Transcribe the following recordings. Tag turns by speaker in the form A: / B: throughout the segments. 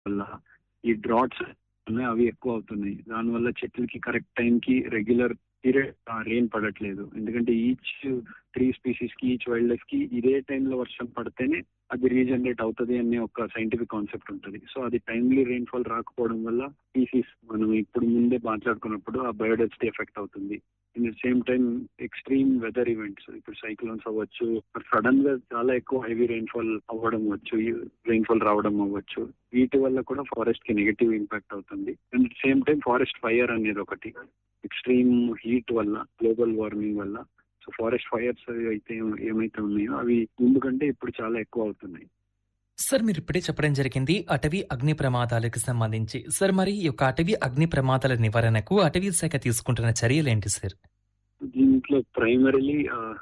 A: వల్ల ఈ డ్రాట్స్ ఉన్నాయి అవి ఎక్కువ అవుతున్నాయి దానివల్ల చెట్లకి కరెక్ట్ టైంకి రెగ్యులర్ పీరియడ్ రెయిన్ పడట్లేదు ఎందుకంటే ఈచ్ త్రీ స్పీసీస్ కి ఈచ్ వైల్డ్ లైఫ్ కి ఇదే టైంలో వర్షం పడితేనే అది రీజనరేట్ అవుతుంది అనే ఒక సైంటిఫిక్ కాన్సెప్ట్ ఉంటుంది సో అది టైమ్లీ రెయిన్ఫాల్ రాకపోవడం వల్ల స్పీసీస్ మనం ఇప్పుడు ముందే మాట్లాడుకున్నప్పుడు ఆ బయోడైవర్సిటీ ఎఫెక్ట్ అవుతుంది in the same time extreme weather events ఇప్పుడు సైక్లోన్స్ అవ్వచ్చు సడన్ గా చాలా ఎక్కువ హెవీ రెయిన్ఫాల్ అవ్వడం అవ్వచ్చు రెయిన్ఫాల్ రావడం అవ్వచ్చు వీటి వల్ల కూడా ఫారెస్ట్ కి నెగిటివ్ ఇంపాక్ట్ అవుతుంది and same time forest fire అనేది ఒకటి ఎక్స్ట్రీమ్ హీట్ వల్ల గ్లోబల్ వార్మింగ్ వల్ల సో ఫారెస్ట్ ఫైర్స్ అయితే ఏమైతే ఉన్నాయో అవి ముందు కంటే ఇప్పుడు చాలా ఎక్కువ అవుతున్నాయి
B: సార్ మీరు ఇప్పుడే చెప్పడం జరిగింది అటవీ అగ్ని ప్రమాదాలకు సంబంధించి సార్ మరి ఈ యొక్క అటవీ అగ్ని ప్రమాదాల నివారణకు అటవీ శాఖ తీసుకుంటున్న చర్యలు ఏంటి సార్
A: దీంట్లో ప్రైమరీలీ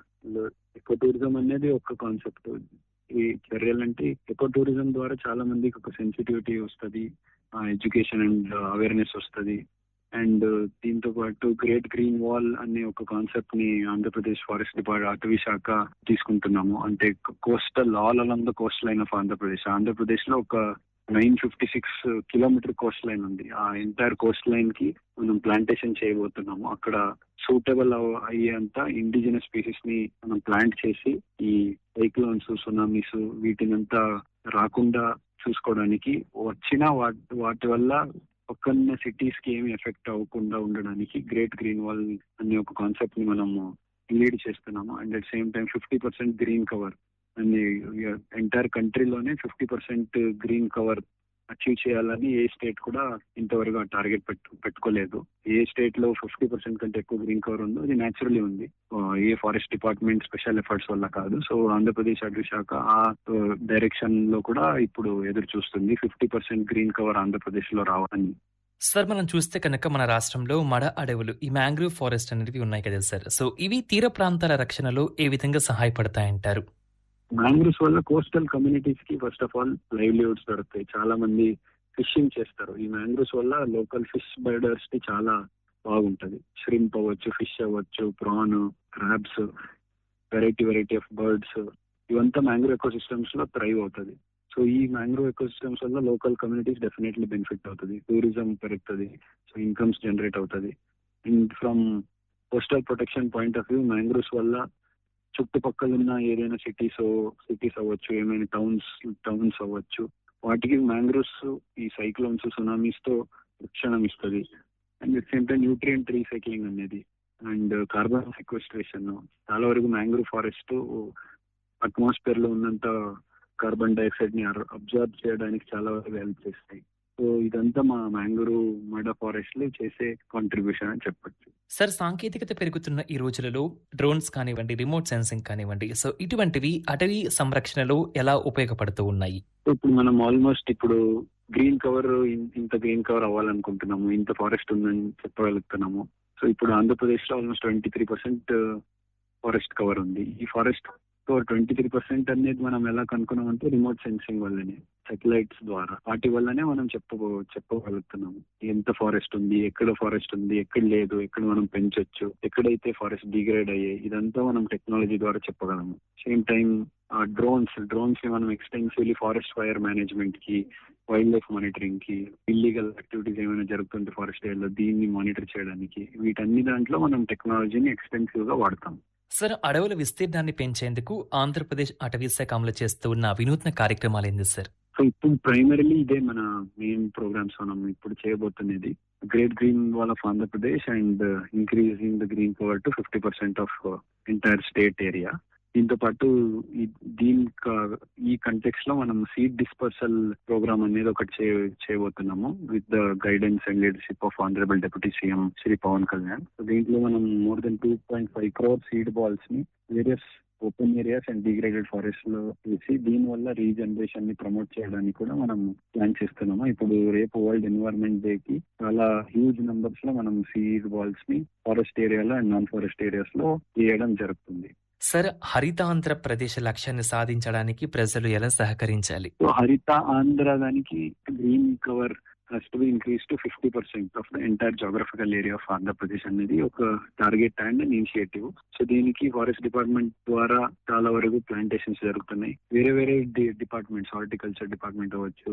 A: ఎకో టూరిజం అనేది ఒక కాన్సెప్ట్ ఈ చర్యలు అంటే ఎకో టూరిజం ద్వారా చాలా మందికి ఒక సెన్సిటివిటీ వస్తుంది ఎడ్యుకేషన్ అండ్ అవేర్నెస్ వస్తుంది అండ్ దీంతో పాటు గ్రేట్ గ్రీన్ వాల్ అనే ఒక కాన్సెప్ట్ ని ఆంధ్రప్రదేశ్ ఫారెస్ట్ డిపార్ట్మెంట్ అటవీ శాఖ తీసుకుంటున్నాము అంటే coastal all along the coastline of Andhra Pradesh Andhra Pradesh లో ఒక nine fifty six kilometre coastline ఉంది ఆ ఎంటైర్ కోస్ట్ లైన్ కి మనం ప్లాంటేషన్ చేయబోతున్నాము అక్కడ సూటబుల్ అయ్యేంత ఇండిజినస్ స్పీసీస్ ని మనం ప్లాంట్ చేసి ఈ సైక్లోన్స్ సునామీస్ వీటినంతా రాకుండా చూసుకోవడానికి వచ్చిన వాటి వాటి వల్ల పక్కన్న సిటీస్ కి ఏమి ఎఫెక్ట్ అవ్వకుండా ఉండడానికి గ్రేట్ గ్రీన్ వాల్ అనే ఒక కాన్సెప్ట్ ని మనము లీడ్ చేస్తున్నాము and at same time fifty percent green cover అని ఎంటైర్ కంట్రీలోనే fifty percent green cover achieve చేయాలని ఏ స్టేట్ కూడా ఇంతవరకు టార్గెట్ పెట్టు పెట్టుకోలేదు ఏ స్టేట్ లో ఫిఫ్టీ పర్సెంట్ కంటే ఎక్కువ గ్రీన్ కవర్ ఉందో అది న్యాచురలీ ఉంది ఏ ఫారెస్ట్ డిపార్ట్మెంట్ స్పెషల్ ఎఫర్ట్స్ వల్ల కాదు సో ఆంధ్రప్రదేశ్ అటవీ శాఖ ఆ డైరెక్షన్ లో కూడా ఇప్పుడు ఎదురు చూస్తుంది fifty percent green cover Andhra Pradesh లో రావాలని
B: సార్ మనం చూస్తే కనుక మన రాష్ట్రంలో మడ అడవులు ఈ మ్యాంగ్రూవ్ ఫారెస్ట్ అనేవి ఉన్నాయి కదా సార్ సో ఇవి తీర ప్రాంతాల రక్షణలో ఏ విధంగా సహాయపడతాయంటారు
A: మ్యాంగ్రూవ్స్ వల్ల కోస్టల్ కమ్యూనిటీస్ కి ఫస్ట్ ఆఫ్ ఆల్ లైవ్లీహుడ్స్ దొరుకుతాయి చాలా మంది ఫిషింగ్ చేస్తారు ఈ మ్యాంగ్రూవ్స్ వల్ల లోకల్ ఫిష్ బర్డర్స్ చాలా బాగుంటది ష్రింప్ అవ్వచ్చు ఫిష్ అవ్వచ్చు prawn crabs variety variety of birds ఇవంతా మ్యాంగ్రూవ్ ఎకో సిస్టమ్స్ లో థ్రైవ్ అవుతుంది సో ఈ మ్యాంగ్రూవ్ ఎకో సిస్టమ్స్ వల్ల లోకల్ కమ్యూనిటీస్ డెఫినెట్లీ బెనిఫిట్ అవుతుంది టూరిజం పెరుగుతుంది సో ఇన్కమ్స్ జనరేట్ అవుతుంది and from coastal protection point of view mangroves వల్ల చుట్టుపక్కల ఉన్న ఏదైనా సిటీస్ సిటీస్ అవ్వచ్చు ఏమైనా టౌన్స్ టౌన్స్ అవ్వచ్చు వాటికి మ్యాంగ్రూవ్స్ ఈ సైక్లోన్స్ సునామీస్ తో రక్షణ ఇస్తుంది and at same time nutrient recycling అనేది అండ్ కార్బన్ సిక్వెస్ట్రేషన్ చాలా వరకు మ్యాంగ్రూవ్ ఫారెస్ట్ అట్మాస్ఫియర్ లో ఉన్నంత కార్బన్ డైఆక్సైడ్ ని అబ్జర్వ్ చేయడానికి చాలా వరకు హెల్ప్ చేస్తాయి సో ఇదంతా మా మ్యాంగ్రూవ్ మడ ఫారెస్ట్ లో చేసే కాంట్రిబ్యూషన్ అని చెప్పొచ్చు
B: సార్ సాంకేతికత పెరుగుతున్న ఈ రోజులలో డ్రోన్స్ కానివ్వండి రిమోట్ సెన్సింగ్ కానివ్వండి సో ఇటువంటివి అటవీ సంరక్షణలో ఎలా ఉపయోగపడుతూ ఉన్నాయి
A: ఇప్పుడు మనం ఆల్మోస్ట్ ఇప్పుడు గ్రీన్ కవర్ ఇంత గ్రీన్ కవర్ అవ్వాలనుకుంటున్నాము ఇంత ఫారెస్ట్ ఉందని చెప్పగలుగుతున్నాము సో ఇప్పుడు ఆంధ్రప్రదేశ్ లో almost twenty three percent forest cover ఉంది ఈ forest cover twenty three percent అనేది మనం ఎలా కనుక్కున్నామంటే రిమోట్ సెన్సింగ్ వల్లనే సాటిలైట్స్ ద్వారా వాటి వల్లనే మనం చెప్ప చెప్పగలుగుతున్నాము ఎంత ఫారెస్ట్ ఉంది ఎక్కడ ఫారెస్ట్ ఉంది ఎక్కడ లేదు ఎక్కడ మనం పెంచొచ్చు ఎక్కడైతే ఫారెస్ట్ డిగ్రేడ్ అయ్యాయి ఇదంతా మనం టెక్నాలజీ ద్వారా చెప్పగలము సేమ్ టైం డ్రోన్స్ డ్రోన్స్ ని మనం ఎక్స్టెన్సివ్లీ ఫారెస్ట్ ఫైర్ మేనేజ్మెంట్ కి వైల్డ్ లైఫ్ మానిటరింగ్ కి ఇల్లీగల్ యాక్టివిటీస్ ఏమైనా జరుగుతుంటే ఫారెస్ట్ ఏరియాలో దీన్ని మానిటర్ చేయడానికి వీటన్ని దాంట్లో మనం టెక్నాలజీని ఎక్స్టెన్సివ్ గా వాడతాం
B: సార్ అడవుల విస్తీర్ణాన్ని పెంచేందుకు ఆంధ్రప్రదేశ్ అటవీ శాఖ అమలు చేస్తూ ఉన్న వినూత్న కార్యక్రమాలు ఏంది సార్
A: సో ఇప్పుడు ప్రైమరీలీ ఇదే మన మెయిన్ ప్రోగ్రామ్స్ మనం ఇప్పుడు చేయబోతున్నది great green wall of Andhra Pradesh and increasing the green cover to fifty percent of entire state area దీంతో పాటు దీని ఈ కంటెక్స్ లో మనం సీడ్ డిస్పర్సల్ ప్రోగ్రామ్ అనేది ఒకటి చేయబోతున్నాము with the guidance and leadership of honourable deputy CM Shri Pawan Kalyan దీంట్లో మనం more than two point five crore seed balls ని various open areas and degraded forest లో వేసి దీని వల్ల రీజనరేషన్ ని ప్రమోట్ చేయడానికి కూడా మనం ప్లాన్ చేస్తున్నాము ఇప్పుడు రేపు వరల్డ్ ఎన్వైరన్మెంట్ డే కి చాలా హ్యూజ్ నెంబర్స్ లో మనం సీడ్ బాల్స్ ని ఫారెస్ట్ ఏరియాలో అండ్ నాన్ ఫారెస్ట్ ఏరియాస్ లో వేయడం జరుగుతుంది
B: సార్ హరిత ఆంధ్రప్రదేశ్ లక్ష్యాన్ని సాధించడానికి ప్రజలు ఎలా సహకరించాలి
A: సో హరిత ఆంధ్ర దానికి green cover has to be increased to 50% of the entire geographical area of Andhra Pradesh అనేది ఒక టార్గెట్ అండ్ ఇనిషియేటివ్ సో దీనికి ఫారెస్ట్ డిపార్ట్మెంట్ ద్వారా చాలా వరకు ప్లాంటేషన్స్ జరుగుతున్నాయి వేరే వేరే డిపార్ట్మెంట్స్ హార్టికల్చర్ డిపార్ట్మెంట్ అవ్వచ్చు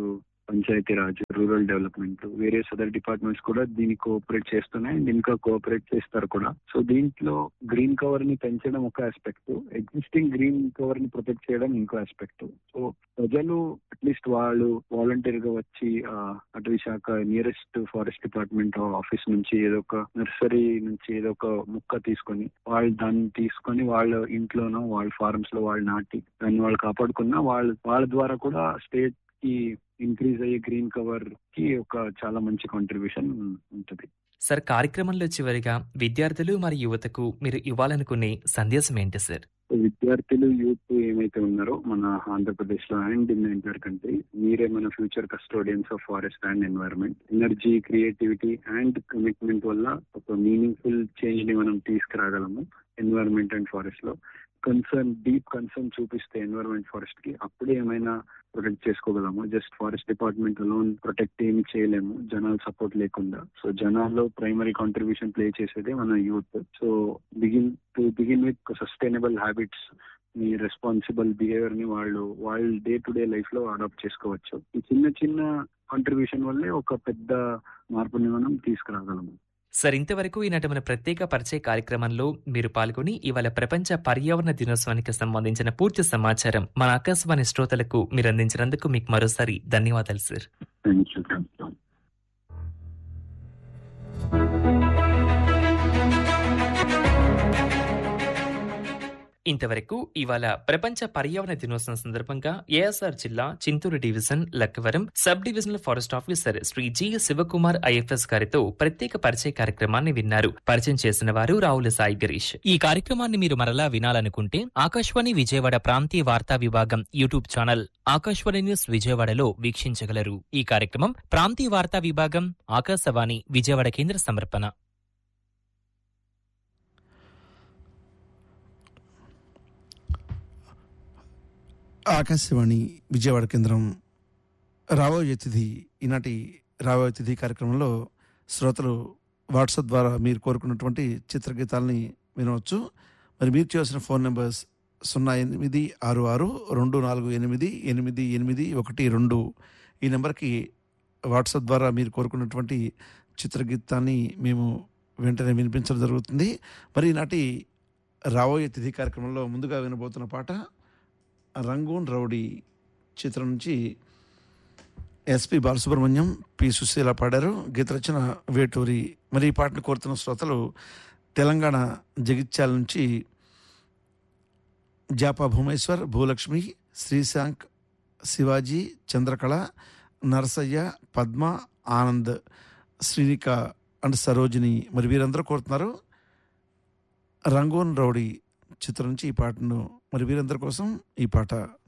A: Panchayati Raj rural development various other departments కూడా దీన్ని కోఆపరేట్ చేస్తున్నాయి అండ్ ఇంకా కోఆపరేట్ చేస్తారు కూడా సో దీంట్లో గ్రీన్ కవర్ ని పెంచడం ఒక ఆస్పెక్ట్ ఎగ్జిస్టింగ్ గ్రీన్ కవర్ ని ప్రొటెక్ట్ చేయడం ఇంకో ఆస్పెక్ట్ సో ప్రజలు అట్లీస్ట్ వాళ్ళు వాలంటీర్ గా వచ్చి ఆ, అటవీ శాఖ నియరెస్ట్ ఫారెస్ట్ డిపార్ట్మెంట్ ఆఫీస్ నుంచి ఏదో ఒక నర్సరీ నుంచి ఏదో ఒక ముక్క తీసుకొని వాళ్ళు దాన్ని తీసుకొని వాళ్ళ ఇంట్లోనో వాళ్ళ ఫార్మ్స్ లో వాళ్ళు నాటి దాన్ని వాళ్ళు కాపాడుకున్నా వాళ్ళ వాళ్ళ ద్వారా కూడా స్టేట్ కి ఇంక్రీజ్ అయ్యే గ్రీన్ కవర్ కి ఒక చాలా మంచి కాంట్రిబ్యూషన్ ఉంటుంది
B: సార్ కార్యక్రమంలో చివరిగా విద్యార్థులు మరియు యువతకు మీరు ఇవ్వాలనుకునే సందేశం ఏంటి సార్
A: విద్యార్థులు యూత్ ఏమైతే ఉన్నారో మన ఆంధ్రప్రదేశ్ లో అండ్ ఇన్ ఎంటైర్ కంట్రీ మీరే మన future custodians of forest and environment energy creativity and commitment వల్ల ఒక మీనింగ్ఫుల్ చేంజ్ ని మనం తీసుకురాగలము ఎన్వైరన్మెంట్ అండ్ ఫారెస్ట్ లో కన్సర్న్ డీప్ కన్సర్న్ చూపిస్తే ఎన్వైరన్మెంట్ ఫారెస్ట్ కి అప్పుడే ఏమైనా ప్రొటెక్ట్ చేసుకోగలము జస్ట్ ఫారెస్ట్ డిపార్ట్మెంట్ లోన్ ప్రొటెక్ట్ ఏమి చేయలేము జనాల సపోర్ట్ లేకుండా సో జనాల్లో ప్రైమరీ కాంట్రిబ్యూషన్ ప్లే చేసేదే మన youth so begin to begin with sustainable habits మీ రెస్పాన్సిబుల్ బిహేవియర్ ని వాళ్ళు వాళ్ళ డే టు డే లైఫ్ లో అడాప్ట్ చేసుకోవచ్చు ఈ చిన్న చిన్న కాంట్రిబ్యూషన్ వల్లే ఒక పెద్ద మార్పుని మనం తీసుకురాగలము
B: సార్ ఇంతవరకు ఈనాటి మన ప్రత్యేక పరిచయ కార్యక్రమంలో మీరు పాల్గొని ఇవాళ ప్రపంచ పర్యావరణ దినోత్సవానికి సంబంధించిన పూర్తి సమాచారం మన ఆకాశవాణి శ్రోతలకు మీరు అందించినందుకు మీకు మరోసారి ధన్యవాదాలు sir
A: thank you thank you
B: ఇంతవరకు ఇవాళ ప్రపంచ పర్యావరణ దినోత్సవం సందర్భంగా ఏఎస్ఆర్ జిల్లా Chintur division Lakkavaram sub divisional forest officer Shri G Sivakumar IFS గారితో ప్రత్యేక పరిచయ కార్యక్రమాన్ని విన్నారు పరిచయం చేసిన వారు రావుల సాయి గిరీష్ ఈ కార్యక్రమాన్ని మీరు మరలా వినాలనుకుంటే ఆకాశవాణి విజయవాడ ప్రాంతీయ వార్తా విభాగం యూట్యూబ్ ఛానల్ ఆకాశవాణి న్యూస్ విజయవాడలో వీక్షించగలరు ఈ కార్యక్రమం ప్రాంతీయ వార్తా విభాగం ఆకాశవాణి విజయవాడ కేంద్ర సమర్పణ
C: ఆకాశవాణి విజయవాడ కేంద్రం రాబోయే తిథి ఈనాటి రాబోయే తిథి కార్యక్రమంలో శ్రోతలు వాట్సాప్ ద్వారా మీరు కోరుకున్నటువంటి చిత్రగీతాలని వినవచ్చు మరి మీరు చేసిన ఫోన్ నెంబర్స్ సున్నా ఎనిమిది ఆరు ఆరు రెండు నాలుగు ఎనిమిది ఎనిమిది ఎనిమిది ఒకటి రెండు ఈ నెంబర్కి వాట్సాప్ ద్వారా మీరు కోరుకున్నటువంటి చిత్రగీతాన్ని మేము వెంటనే వినిపించడం జరుగుతుంది మరి ఈనాటి రాబోయే తిథి కార్యక్రమంలో ముందుగా వినబోతున్న పాట రంగూన్ రౌడీ చిత్రం నుంచి ఎస్పి బాలసుబ్రహ్మణ్యం పి సుశీల పాడారు గీత రచన వేటూరి మరి ఈ పాటను కోరుతున్న శ్రోతలు తెలంగాణ జగిత్యాల నుంచి జాపా భూమేశ్వర్ భూలక్ష్మి శ్రీశాంక్ శివాజీ చంద్రకళ నరసయ్య పద్మ ఆనంద్ శ్రీనిక అండ్ సరోజిని మరి వీరందరూ కోరుతున్నారు రంగూన్ రౌడీ చిత్రం నుంచి ఈ పాటను మరి వీరందరి కోసం ఈ పాట